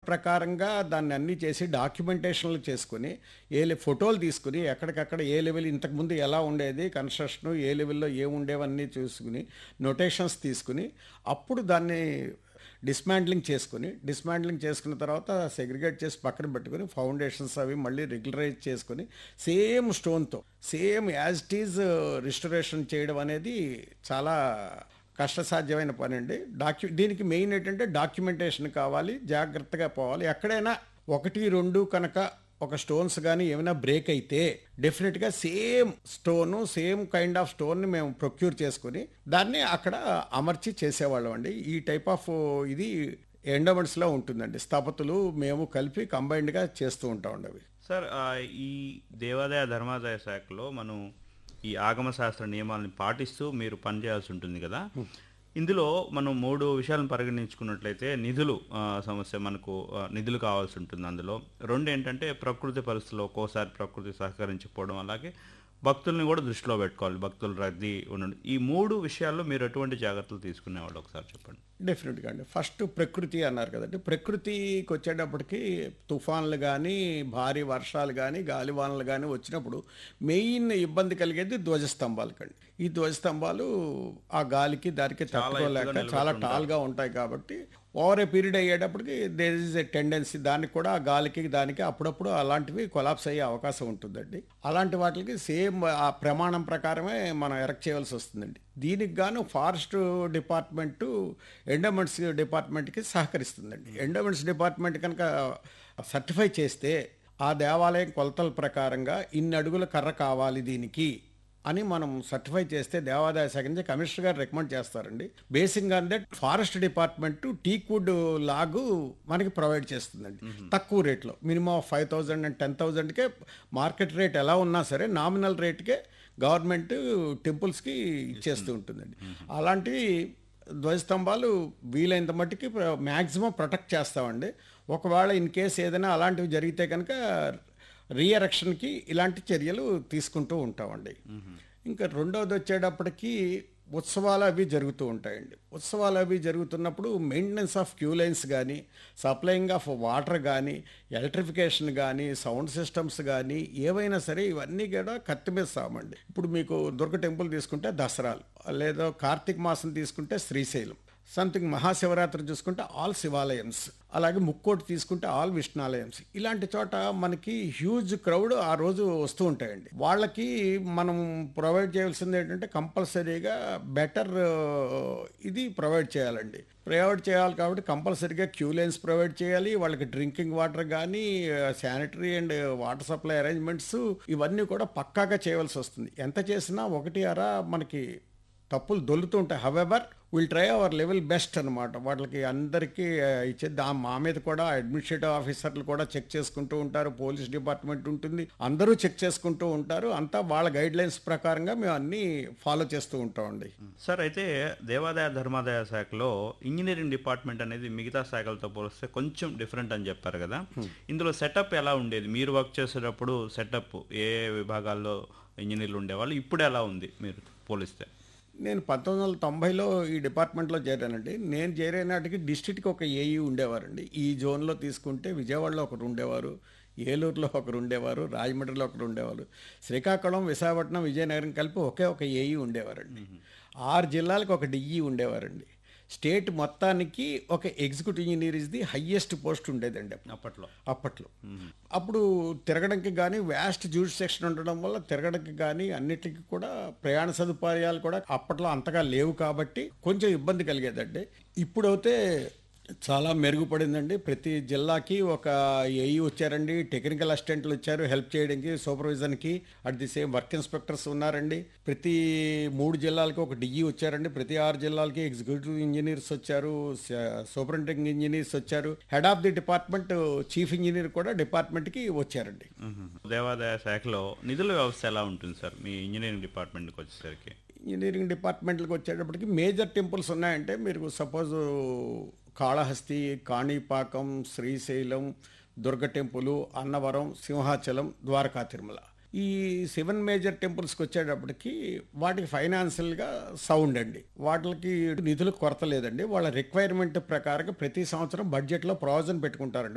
ప్రకారంగా దాన్ని అన్ని చేసి డాక్యుమెంటేషన్లు చేసుకుని ఏ లె- ఫోటోలు తీసుకుని ఎక్కడికక్కడ ఏ లెవెల్ ఇంతకుముందు ఎలా ఉండేది కన్స్ట్రక్షన్ ఏ లెవెల్లో ఏముండేవన్నీ చూసుకుని నొటేషన్స్ తీసుకుని అప్పుడు దాన్ని డిస్మాండ్లింగ్ చేసుకుని డిస్మాండ్లింగ్ చేసుకున్న తర్వాత సెగ్రిగేట్ చేసి పక్కన పెట్టుకుని ఫౌండేషన్స్ అవి మళ్ళీ రెగ్యులరైజ్ చేసుకుని సేమ్ స్టోన్తో same as it is restoration చేయడం అనేది చాలా కష్టసాధ్యమైన పని అండి డాక్యు దీనికి మెయిన్ ఏంటంటే డాక్యుమెంటేషన్ కావాలి జాగ్రత్తగా పోవాలి ఎక్కడైనా ఒకటి రెండు కనుక ఒక స్టోన్స్ కానీ ఏమైనా బ్రేక్ అయితే డెఫినెట్గా same stone same kind of స్టోన్ని మేము ప్రొక్యూర్ చేసుకుని దాన్ని అక్కడ అమర్చి చేసేవాళ్ళం అండి ఈ టైప్ ఆఫ్ ఇది ఎండోమెంట్స్లో ఉంటుందండి స్థపతులు మేము కలిపి కంబైన్డ్గా చేస్తూ ఉంటాం అవి సార్ ఆ, ఈ దేవాదాయ ధర్మాదాయ శాఖలో మనం ఈ ఆగమ శాస్త్ర నియమాలను పాటిస్తూ మీరు పనిచేయాల్సి ఉంటుంది కదా ఇందులో మనం మూడు విషయాలను పరిగణించుకున్నట్లయితే నిధులు ఆ, సమస్య మనకు ఆ, నిధులు కావాల్సి ఉంటుంది అందులో రెండు ఏంటంటే ప్రకృతి పరిస్థితుల్లో ఒక్కోసారి ప్రకృతి సహకరించకపోవడం అలాగే భక్తుల్ని కూడా దృష్టిలో పెట్టుకోవాలి భక్తుల రద్దీ ఉండడం ఈ మూడు విషయాల్లో మీరు ఎటువంటి జాగ్రత్తలు తీసుకునేవాళ్ళు ఒకసారి చెప్పండి డెఫినెట్గా అండి ఫస్ట్ ప్రకృతి అన్నారు కదండి ప్రకృతికి వచ్చేటప్పటికి తుఫాన్లు కానీ భారీ వర్షాలు కానీ గాలివానలు కానీ వచ్చినప్పుడు మెయిన్ ఇబ్బంది కలిగేది ధ్వజస్తంభాలకండి ఈ ధ్వజస్తంభాలు ఆ గాలికి దానికి తట్టుకోలేక చాలా టాల్గా ఉంటాయి కాబట్టి ఓవర్ ఏ పీరియడ్ అయ్యేటప్పటికి దేర్ ఇస్ ఎ టెండెన్సీ దానికి కూడా ఆ గాలికి దానికి అప్పుడప్పుడు అలాంటివి కొలాప్స్ అయ్యే అవకాశం ఉంటుందండి అలాంటి వాటికి సేమ్ ఆ ప్రమాణం ప్రకారమే మనం ఎరెక్ట్ చేయవలసి వస్తుందండి దీనికి గాను ఫారెస్ట్ డిపార్ట్మెంటు ఎండోమెంట్స్ డిపార్ట్మెంట్కి సహకరిస్తుందండి ఎండోమెంట్స్ డిపార్ట్మెంట్ కనుక సర్టిఫై చేస్తే ఆ దేవాలయం కొలతల ప్రకారంగా ఇన్ని అడుగుల కర్ర కావాలి దీనికి అని మనం సర్టిఫై చేస్తే దేవాదాయ శాఖ నుంచి కమిషనర్ గారు రికమెండ్ చేస్తారండి basing on that forest department teakwood log మనకి ప్రొవైడ్ చేస్తుందండి తక్కువ రేట్లో minimum five thousand and ten థౌజండ్కే మార్కెట్ రేట్ ఎలా ఉన్నా సరే నామినల్ రేట్కే గవర్నమెంట్ టెంపుల్స్కి ఇచ్చేస్తూ ఉంటుందండి అలాంటివి ధ్వజస్తంభాలు వీలైనంత మట్టుకి మ్యాక్సిమం ప్రొటెక్ట్ చేస్తామండి ఒకవేళ ఇన్ కేస్ ఏదైనా అలాంటివి జరిగితే కనుక రీఎరక్షన్కి ఇలాంటి చర్యలు తీసుకుంటూ ఉంటామండి ఇంకా రెండవది వచ్చేటప్పటికి ఉత్సవాలు అవి జరుగుతూ ఉంటాయండి ఉత్సవాలు అవి జరుగుతున్నప్పుడు మెయింటెనెన్స్ ఆఫ్ క్యూ లైన్స్ కానీ సప్లయింగ్ ఆఫ్ వాటర్ కానీ ఎలక్ట్రిఫికేషన్ కానీ సౌండ్ సిస్టమ్స్ కానీ ఏవైనా సరే ఇవన్నీ కూడా కత్తి మీద సామండి ఇప్పుడు మీకు దుర్గ టెంపుల్ తీసుకుంటే దసరాలు లేదా కార్తీక మాసం తీసుకుంటే శ్రీశైలం సంథింగ్ మహాశివరాత్రి చూసుకుంటే ఆల్ శివాలయమ్స్ అలాగే ముక్కోటి తీసుకుంటే ఆల్ విష్ణాలయమ్స్ ఇలాంటి చోట మనకి హ్యూజ్ క్రౌడ్ ఆ రోజు వస్తూ ఉంటాయండి వాళ్ళకి మనం ప్రొవైడ్ చేయాల్సింది ఏంటంటే కంపల్సరీగా బెటర్ ఇది ప్రొవైడ్ చేయాలండి ప్రొవైడ్ చేయాలి కాబట్టి కంపల్సరీగా క్యూ లైన్స్ ప్రొవైడ్ చేయాలి వాళ్ళకి డ్రింకింగ్ వాటర్ కానీ sanitary and water supply arrangements ఇవన్నీ కూడా పక్కాగా చేయవలసి వస్తుంది ఎంత చేసినా ఒకటి అరా మనకి తప్పులు దొల్లుతూ ఉంటాయి however will try our level best అనమాట వాళ్ళకి అందరికీ ఆ, ఇచ్చే దా మా మీద కూడా అడ్మినిస్ట్రేటివ్ ఆఫీసర్లు కూడా చెక్ చేసుకుంటూ ఉంటారు పోలీస్ డిపార్ట్మెంట్ ఉంటుంది అందరూ చెక్ చేసుకుంటూ ఉంటారు అంతా వాళ్ళ గైడ్ లైన్స్ ప్రకారంగా మేము అన్నీ ఫాలో చేస్తూ ఉంటామండి సార్ అయితే దేవాదాయ ధర్మాదాయ శాఖలో ఇంజనీరింగ్ డిపార్ట్మెంట్ అనేది మిగతా శాఖలతో పోలిస్తే కొంచెం డిఫరెంట్ అని చెప్పారు కదా ఇందులో సెటప్ ఎలా ఉండేది మీరు వర్క్ చేసేటప్పుడు సెటప్ ఏ విభాగాల్లో ఇంజనీర్లు ఉండేవాళ్ళు ఇప్పుడు ఎలా ఉంది మీరు పోలిస్తే నేను పంతొమ్మిది వందల తొంభైలో ఈ డిపార్ట్మెంట్లో చేరానండి నేను చేరే నాటికి డిస్ట్రిక్ట్కి ఒక ఏఈ ఉండేవారండి ఈ జోన్లో తీసుకుంటే విజయవాడలో ఒకరు ఉండేవారు ఏలూరులో ఒకరు ఉండేవారు రాజమండ్రిలో ఒకరు ఉండేవారు శ్రీకాకుళం విశాఖపట్నం విజయనగరం కలిపి ఒకే ఒక ఏఈ ఉండేవారండి ఆరు జిల్లాలకు ఒక డిఈ ఉండేవారండి స్టేట్ మొత్తానికి ఒక executive engineer is the highest post ఉండేదండి అప్పుడు. అప్పట్లో అప్పట్లో అప్పుడు తిరగడానికి కానీ వ్యాస్ట్ జ్యూస్ సెక్షన్ ఉండడం వల్ల తిరగడానికి కానీ అన్నిటికీ కూడా ప్రయాణ సదుపాయాలు కూడా అప్పట్లో అంతగా లేవు కాబట్టి కొంచెం ఇబ్బంది కలిగేదండి ఇప్పుడైతే చాలా మెరుగుపడిందండి ప్రతి జిల్లాకి ఒక ఏఈ వచ్చారండి టెక్నికల్ అసిస్టెంట్లు వచ్చారు హెల్ప్ చేయడానికి సూపర్విజన్కి at the same work inspectors ఉన్నారండి ప్రతి మూడు జిల్లాలకు ఒక డిఈ వచ్చారండి ప్రతి ఆరు జిల్లాలకి ఎగ్జిక్యూటివ్ ఇంజనీర్స్ వచ్చారు సూపరింటెండెంట్ ఇంజనీర్స్ వచ్చారు head of the department chief engineer కూడా డిపార్ట్మెంట్కి వచ్చారండి దేవాదాయ శాఖలో నిధుల వ్యవస్థ ఎలా ఉంటుంది సార్ మీ ఇంజనీరింగ్ డిపార్ట్మెంట్కి వచ్చేసరికి ఇంజనీరింగ్ డిపార్ట్మెంట్కి వచ్చేటప్పటికి మేజర్ టెంపుల్స్ ఉన్నాయంటే మీరు సపోజ్ కాళహస్తి కాణిపాకం శ్రీశైలం దుర్గ టెంపుల్ అన్నవరం సింహాచలం ద్వారకా తిరుమల ఈ సెవెన్ మేజర్ టెంపుల్స్కి వచ్చేటప్పటికి వాటికి ఫైనాన్షియల్గా సౌండ్ అండి వాటికి నిధులకు కొరత లేదండి వాళ్ళ రిక్వైర్మెంట్ ప్రకారంగా ప్రతి సంవత్సరం బడ్జెట్లో ప్రావిజన్ పెట్టుకుంటారండి